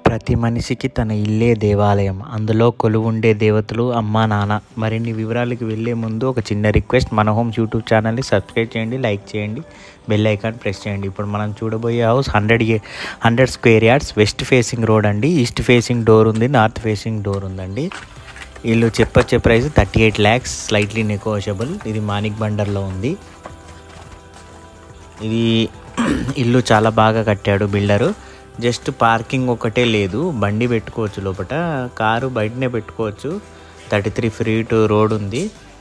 ప్రతి మనిషికి తన ఇల్లే దేవాలయం అందులో కొలువుండే దేవతలు అమ్మా నాన్న మరిన్ని వివరాలకు వెళ్ళే ముందు ఒక చిన్న రిక్వెస్ట్ మన హోమ్స్ యూట్యూబ్ ఛానల్ని సబ్స్క్రైబ్ చేయండి లైక్ చేయండి బెల్ ఐకాన్ ప్రెస్ చేయండి ఇప్పుడు మనం చూడబోయే house hundred hundred square yards west facing road అండి ఈస్ట్ ఫేసింగ్ డోర్ ఉంది నార్త్ ఫేసింగ్ డోర్ ఉందండి వీళ్ళు చెప్పొచ్చే price thirty eight lakhs slightly negotiable ఇది మానిక్ బండర్లో ఉంది ఇది ఇల్లు చాలా బాగా కట్టాడు బిల్డరు జస్ట్ పార్కింగ్ ఒకటే లేదు బండి పెట్టుకోవచ్చు లోపల కారు బయటనే పెట్టుకోవచ్చు థర్టీ త్రీ ఫీట్ రోడ్ ఉంది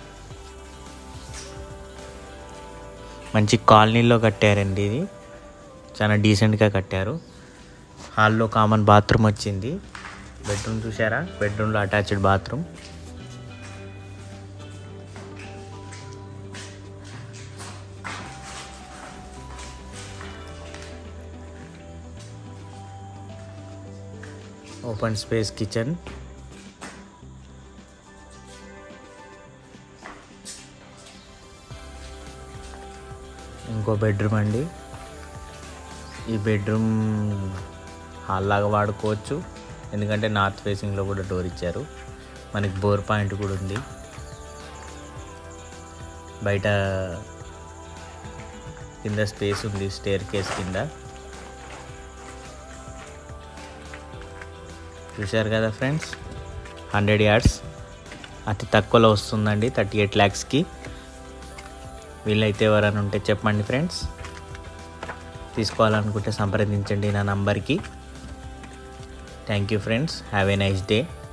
మంచి కాలనీలో కట్టారండి ఇది చాలా డీసెంట్గా కట్టారు హాల్లో కామన్ బాత్రూమ్ వచ్చింది బెడ్రూమ్ చూసారా బెడ్రూమ్లో attached bathroom open space kitchen ఇంకో బెడ్రూమ్ అండి ఈ బెడ్రూమ్ హాల్ లాగా వాడుకోవచ్చు ఎందుకంటే నార్త్ ఫేసింగ్లో కూడా డోర్ ఇచ్చారు మనకి బోర్ పాయింట్ కూడా ఉంది బయట కింద స్పేస్ ఉంది స్టేర్ కేస్ కింద చూశారు కదా ఫ్రెండ్స్ హండ్రెడ్ యార్డ్స్ అతి తక్కువలో వస్తుందండి థర్టీ ఎయిట్ ల్యాక్స్కి వీళ్ళైతే ఎవరైనా ఉంటే చెప్పండి ఫ్రెండ్స్ తీసుకోవాలనుకుంటే సంప్రదించండి నా నంబర్కి thank you friends have a nice day